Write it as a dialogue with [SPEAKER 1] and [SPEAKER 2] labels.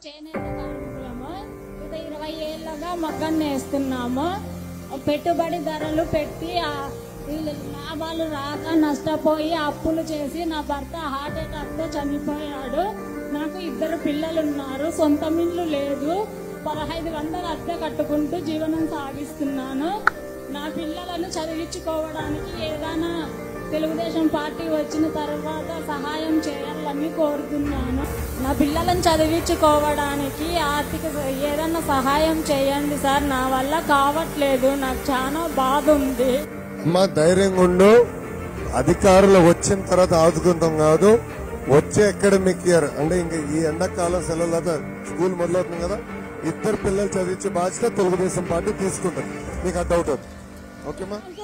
[SPEAKER 1] చేనేత కార్మికులము గత ఇరవై ఏళ్ళగా మగ్గం నేస్తున్నాము పెట్టుబడి ధరలు పెట్టి ఆ వీళ్ళు లాభాలు రాక నష్టపోయి అప్పులు చేసి నా భర్త హార్ట్ అటాక్ తో చనిపోయాడు నాకు ఇద్దరు పిల్లలు ఉన్నారు సొంత ఇల్లు లేదు పదహైదు వందలు అద్దె కట్టుకుంటూ జీవనం సాగిస్తున్నాను నా పిల్లలను చదివించుకోవడానికి ఏదైనా తెలుగుదేశం పార్టీ వచ్చిన తర్వాత సహాయం చేయాలని కోరుతున్నాను నా పిల్లలను చదివించుకోవడానికి ఆర్థిక ఏదైనా సహాయం చేయండి సార్ నా వల్ల కావట్లేదు నాకు చాలా బాధ ఉంది
[SPEAKER 2] అమ్మ ధైర్యంగా ఉండు అధికారులు వచ్చిన తర్వాత ఆదుకుంటాం కాదు వచ్చే అకాడమిక్ ఇయర్ అంటే ఇంకా ఈ ఎండాకాలం సెలవులతో స్కూల్ మొదలవుతుంది కదా ఇద్దరు పిల్లలు చదివించే బాధ్యత తెలుగుదేశం పార్టీ తీసుకుంటుంది మీకు ఆ డౌట్ వద్దు ఓకేమా